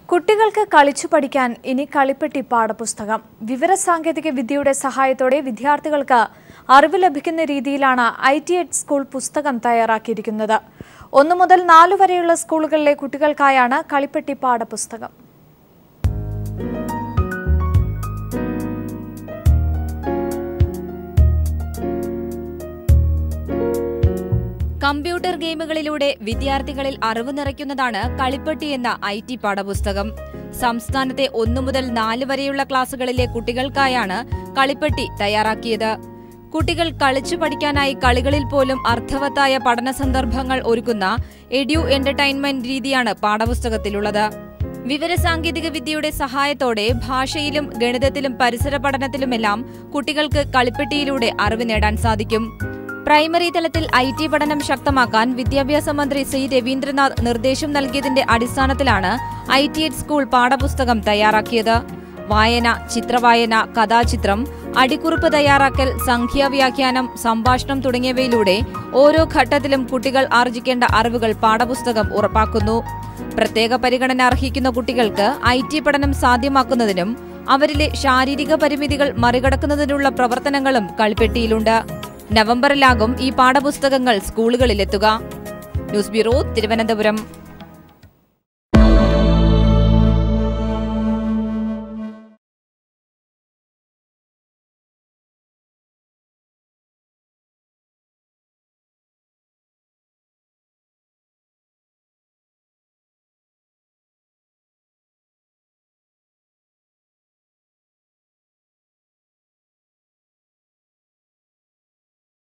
കുട്ടികൾക്ക് കളിച്ചു പഠിക്കാൻ ഇനി കളിപ്പെട്ടി പാഠപുസ്തകം വിവരസാങ്കേതിക വിദ്യയുടെ സഹായത്തോടെ വിദ്യാർത്ഥികൾക്ക് അറിവ് ലഭിക്കുന്ന രീതിയിലാണ് ഐ ടി എഡ് സ്കൂൾ പുസ്തകം തയ്യാറാക്കിയിരിക്കുന്നത് ഒന്നു മുതൽ നാലു വരെയുള്ള സ്കൂളുകളിലെ കുട്ടികൾക്കായാണ് കളിപ്പെട്ടി പാഠപുസ്തകം കമ്പ്യൂട്ടർ ഗെയിമുകളിലൂടെ വിദ്യാർത്ഥികളിൽ അറിവ് നിറയ്ക്കുന്നതാണ് കളിപ്പെട്ടി എന്ന ഐ ടി പാഠപുസ്തകം സംസ്ഥാനത്തെ ഒന്നു മുതൽ നാല് വരെയുള്ള ക്ലാസുകളിലെ കുട്ടികൾക്കായാണ് കളിപ്പെട്ടി തയ്യാറാക്കിയത് കുട്ടികൾ കളിച്ചു പഠിക്കാനായി കളികളിൽ പോലും അർത്ഥവത്തായ പഠന സന്ദർഭങ്ങൾ ഒരുക്കുന്ന എഡ്യു എന്റർടൈൻമെന്റ് രീതിയാണ് പാഠപുസ്തകത്തിലുള്ളത് വിവരസാങ്കേതിക വിദ്യയുടെ സഹായത്തോടെ ഭാഷയിലും ഗണിതത്തിലും പരിസര പഠനത്തിലുമെല്ലാം കുട്ടികൾക്ക് കളിപ്പെട്ടിയിലൂടെ അറിവ് നേടാൻ സാധിക്കും പ്രൈമറി തലത്തിൽ ഐ ടി പഠനം ശക്തമാക്കാൻ വിദ്യാഭ്യാസ മന്ത്രി സി രവീന്ദ്രനാഥ് നിർദ്ദേശം നൽകിയതിന്റെ അടിസ്ഥാനത്തിലാണ് ഐ ടി എഡ് സ്കൂൾ പാഠപുസ്തകം തയ്യാറാക്കിയത് വായന ചിത്രവായന കഥാചിത്രം അടിക്കുറിപ്പ് തയ്യാറാക്കൽ സംഖ്യാവ്യാഖ്യാനം സംഭാഷണം തുടങ്ങിയവയിലൂടെ ഓരോ ഘട്ടത്തിലും കുട്ടികൾ ആർജിക്കേണ്ട അറിവുകൾ പാഠപുസ്തകം ഉറപ്പാക്കുന്നു പ്രത്യേക പരിഗണന അർഹിക്കുന്ന കുട്ടികൾക്ക് ഐ ടി പഠനം സാധ്യമാക്കുന്നതിനും അവരിലെ ശാരീരിക പരിമിതികൾ മറികടക്കുന്നതിനുള്ള പ്രവർത്തനങ്ങളും കളിപ്പെട്ടിയിലുണ്ട് നവംബറിലാകും ഈ പാഠപുസ്തകങ്ങൾ സ്കൂളുകളിലെത്തുക ന്യൂസ് ബ്യൂറോ തിരുവനന്തപുരം